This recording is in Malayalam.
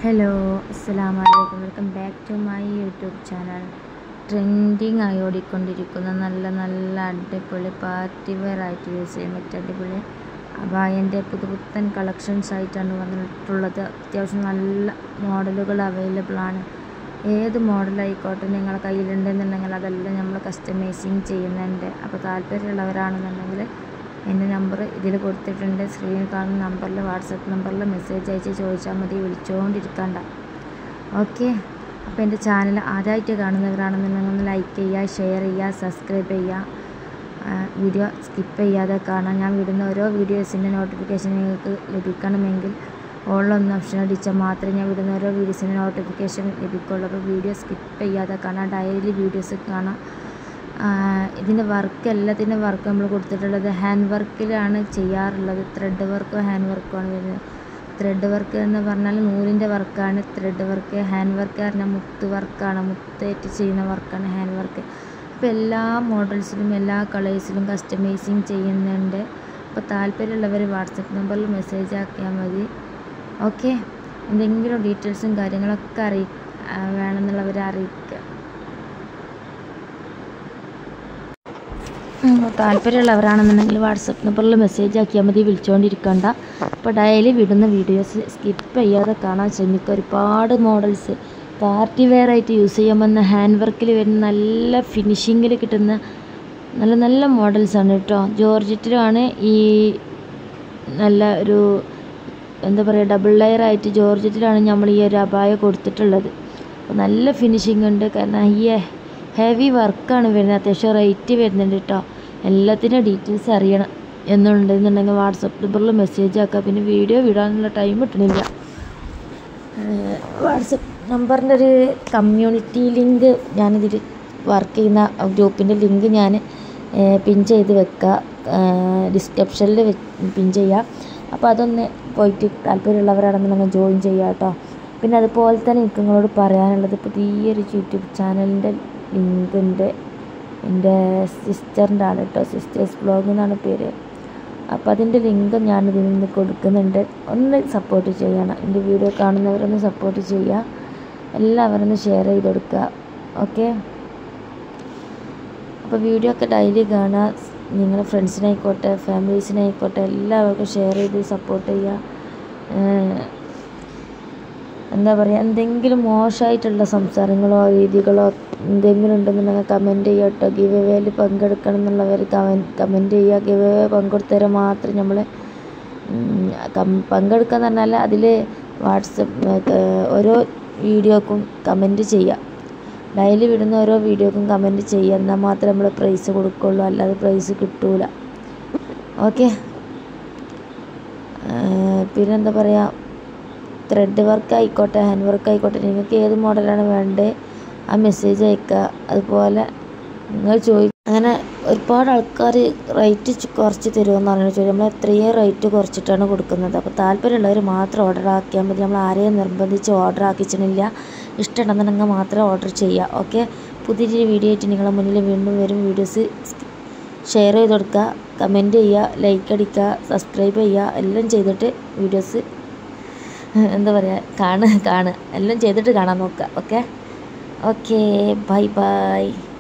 ഹലോ അസ്സലാമു അലൈക്കും welcome back to my YouTube channel trending ആയി ഓടിക്കൊണ്ടിരിക്കുന്ന നല്ല നല്ല അടിപൊളി പാർട്ടി വെയർ ആയിട്ട് യൂസ് ചെയ്യാൻ പറ്റിയ അടിപൊളി അബായൻ്റെ പുതുപുത്തൻ കളക്ഷൻസ് ആയിട്ടാണ് വന്നിട്ടുള്ളത് അത്യാവശ്യം നല്ല മോഡലുകൾ അവൈലബിൾ ആണ് ഏത് മോഡലായിക്കോട്ടെ നിങ്ങളെ കയ്യിലുണ്ടെന്നുണ്ടെങ്കിൽ അതെല്ലാം നമ്മൾ കസ്റ്റമൈസിങ് ചെയ്യുന്നുണ്ട് അപ്പോൾ താല്പര്യമുള്ളവരാണെന്നുണ്ടെങ്കിൽ എൻ്റെ നമ്പർ ഇതിൽ കൊടുത്തിട്ടുണ്ട് സ്ക്രീനിൽ കാണുന്ന നമ്പറിൽ വാട്സപ്പ് നമ്പറിൽ മെസ്സേജ് അയച്ച് ചോദിച്ചാൽ മതി വിളിച്ചുകൊണ്ടിരിക്കണ്ട ഓക്കെ അപ്പോൾ എൻ്റെ ചാനൽ ആദ്യമായിട്ട് കാണുന്നവരാണെന്നുണ്ടെങ്കിൽ ഒന്ന് ലൈക്ക് ചെയ്യുക ഷെയർ ചെയ്യുക സബ്സ്ക്രൈബ് ചെയ്യുക വീഡിയോ സ്കിപ്പ് ചെയ്യാതെ കാണാം ഞാൻ വിടുന്ന ഓരോ വീഡിയോസിൻ്റെ നോട്ടിഫിക്കേഷൻ നിങ്ങൾക്ക് ലഭിക്കണമെങ്കിൽ ഓൺലൈൻ ഓപ്ഷൻ അടിച്ചാൽ മാത്രമേ ഞാൻ വിടുന്ന ഓരോ വീഡിയോസിൻ്റെ നോട്ടിഫിക്കേഷൻ ലഭിക്കുള്ളൂ അപ്പോൾ വീഡിയോ സ്കിപ്പ് ചെയ്യാതെ കാണാം ഡെയിലി വീഡിയോസ് കാണാം ഇതിൻ്റെ വർക്ക് എല്ലാത്തിൻ്റെ വർക്ക് നമ്മൾ കൊടുത്തിട്ടുള്ളത് ഹാൻഡ് വർക്കിലാണ് ചെയ്യാറുള്ളത് ത്രെഡ് വർക്കോ ഹാൻഡ് വർക്കോ ആണ് വരുന്നത് ത്രെഡ് വർക്ക് എന്ന് പറഞ്ഞാൽ നൂലിൻ്റെ വർക്കാണ് ത്രെഡ് വർക്ക് ഹാൻഡ് വർക്ക് പറഞ്ഞാൽ മുത്ത് വർക്കാണ് മുത്തേറ്റ് ചെയ്യുന്ന വർക്കാണ് ഹാൻഡ് വർക്ക് അപ്പോൾ എല്ലാ മോഡൽസിലും എല്ലാ കളേഴ്സിലും കസ്റ്റമൈസിങ് ചെയ്യുന്നുണ്ട് അപ്പോൾ താല്പര്യമുള്ളവർ വാട്സപ്പ് നമ്പറിൽ മെസ്സേജ് ആക്കിയാൽ മതി ഓക്കെ എന്തെങ്കിലും ഡീറ്റെയിൽസും കാര്യങ്ങളൊക്കെ അറിയി വേണമെന്നുള്ളവരെ അറിയിക്കുക താല്പര്യമുള്ളവരാണെന്നുണ്ടെങ്കിൽ വാട്സപ്പ് നമ്പറിൽ മെസ്സേജ് ആക്കിയാൽ മതി വിളിച്ചുകൊണ്ടിരിക്കണ്ട അപ്പോൾ ഡെയിലി വിടുന്ന വീഡിയോസ് സ്കിപ്പ് ചെയ്യാതെ കാണാൻ ശ്രമിക്കുക ഒരുപാട് മോഡൽസ് പാർട്ടി വെയർ ആയിട്ട് യൂസ് ചെയ്യാമെന്ന ഹാൻഡ് വർക്കിൽ വരുന്ന നല്ല ഫിനിഷിങ്ങിൽ കിട്ടുന്ന നല്ല നല്ല മോഡൽസാണ് കേട്ടോ ജോർജറ്റിലാണ് ഈ നല്ല ഒരു എന്താ പറയുക ഡബിൾ ലെയർ ആയിട്ട് ജോർജറ്റിലാണ് നമ്മൾ ഈ ഒരു അപായ കൊടുത്തിട്ടുള്ളത് അപ്പോൾ നല്ല ഫിനിഷിംഗ് ഉണ്ട് കാരണം ഈ ഹെവി വർക്കാണ് വരുന്നത് അത്യാവശ്യം റേറ്റ് വരുന്നുണ്ട് കേട്ടോ എല്ലാത്തിൻ്റെ ഡീറ്റെയിൽസ് അറിയണം എന്നുണ്ടെന്നുണ്ടെങ്കിൽ വാട്സപ്പ് നമ്പറിൽ മെസ്സേജ് ആക്കുക പിന്നെ വീഡിയോ വിടാനുള്ള ടൈം കിട്ടണില്ല വാട്സപ്പ് നമ്പറിൻ്റെ ഒരു കമ്മ്യൂണിറ്റി ലിങ്ക് ഞാനിതിൽ വർക്ക് ചെയ്യുന്ന ഗ്രൂപ്പിൻ്റെ ലിങ്ക് ഞാൻ പിൻ ചെയ്ത് വെക്കുക ഡിസ്ക്രിപ്ഷനിൽ പിൻ ചെയ്യുക അപ്പോൾ അതൊന്ന് പോയിട്ട് താല്പര്യമുള്ളവരാണെന്നുണ്ടെങ്കിൽ ജോയിൻ ചെയ്യുക കേട്ടോ പിന്നെ അതുപോലെ തന്നെ എനിക്ക് നിങ്ങളോട് പറയാനുള്ളത് പുതിയൊരു യൂട്യൂബ് ചാനലിൻ്റെ ലിങ്ക് ഉണ്ട് എൻ്റെ സിസ്റ്ററിൻ്റെ ആണ് കേട്ടോ സിസ്റ്റേഴ്സ് ബ്ലോഗ് എന്നാണ് പേര് അപ്പോൾ അതിൻ്റെ ലിങ്ക് ഞാൻ ഇതിൽ നിന്ന് കൊടുക്കുന്നുണ്ട് ഒന്ന് സപ്പോർട്ട് ചെയ്യണം എൻ്റെ വീഡിയോ കാണുന്നവരൊന്ന് സപ്പോർട്ട് ചെയ്യുക എല്ലാവരും ഒന്ന് ഷെയർ ചെയ്ത് കൊടുക്കുക ഓക്കെ അപ്പോൾ വീഡിയോ ഒക്കെ ഡെയിലി കാണുക നിങ്ങളുടെ ഫ്രണ്ട്സിനായിക്കോട്ടെ ഫാമിലീസിനായിക്കോട്ടെ എല്ലാവർക്കും ഷെയർ ചെയ്ത് സപ്പോർട്ട് ചെയ്യുക എന്താ പറയുക എന്തെങ്കിലും മോശമായിട്ടുള്ള സംസാരങ്ങളോ രീതികളോ എന്തെങ്കിലും ഉണ്ടെന്നുണ്ടെങ്കിൽ കമൻറ്റ് ചെയ്യുക കേട്ടോ ഗിവ് എവേയിൽ പങ്കെടുക്കണം എന്നുള്ളവർ കമൻ കമൻറ്റ് ചെയ്യുക ഗിവ് എവേ പങ്കെടുത്തവരെ മാത്രം നമ്മൾ പങ്കെടുക്കുക എന്ന് പറഞ്ഞാൽ അതിൽ വാട്സപ്പ് ഓരോ വീഡിയോക്കും കമൻറ്റ് ചെയ്യുക ഡെയിലി വിടുന്ന ഓരോ വീഡിയോക്കും കമൻറ്റ് ചെയ്യുക എന്നാൽ മാത്രമേ നമ്മൾ പ്രൈസ് കൊടുക്കുള്ളൂ അല്ലാതെ പ്രൈസ് കിട്ടൂല ഓക്കെ പിന്നെന്താ പറയുക ത്രെഡ് വർക്ക് ആയിക്കോട്ടെ ഹാൻഡ് വർക്ക് ആയിക്കോട്ടെ നിങ്ങൾക്ക് ഏത് മോഡലാണ് വേണ്ടത് ആ മെസ്സേജ് അയക്കുക അതുപോലെ നിങ്ങൾ ചോദി അങ്ങനെ ഒരുപാട് ആൾക്കാർ റേറ്റ് കുറച്ച് തരുമെന്ന് പറഞ്ഞു ചോദിച്ചു നമ്മൾ എത്രയും റേറ്റ് കുറച്ചിട്ടാണ് കൊടുക്കുന്നത് അപ്പോൾ താല്പര്യമുള്ളവർ മാത്രം ഓർഡർ ആക്കിയാൽ മതി നമ്മൾ ആരെയും നിർബന്ധിച്ച് ഓർഡർ ആക്കിച്ചിട്ടില്ല ഇഷ്ടമുണ്ടെന്നുണ്ടെങ്കിൽ മാത്രം ഓർഡർ ചെയ്യുക ഓക്കെ പുതിയൊരു വീഡിയോ ആയിട്ട് നിങ്ങളുടെ മുന്നിൽ വീണ്ടും വരും വീഡിയോസ് ഷെയർ ചെയ്ത് കൊടുക്കുക കമൻറ്റ് ചെയ്യുക ലൈക്ക് അടിക്കുക സബ്സ്ക്രൈബ് ചെയ്യുക എല്ലാം ചെയ്തിട്ട് വീഡിയോസ് എന്താ പറയുക കാണുക കാണുക എല്ലാം ചെയ്തിട്ട് കാണാൻ നോക്കുക ഓക്കെ ഓക്കെ ബൈ ബൈ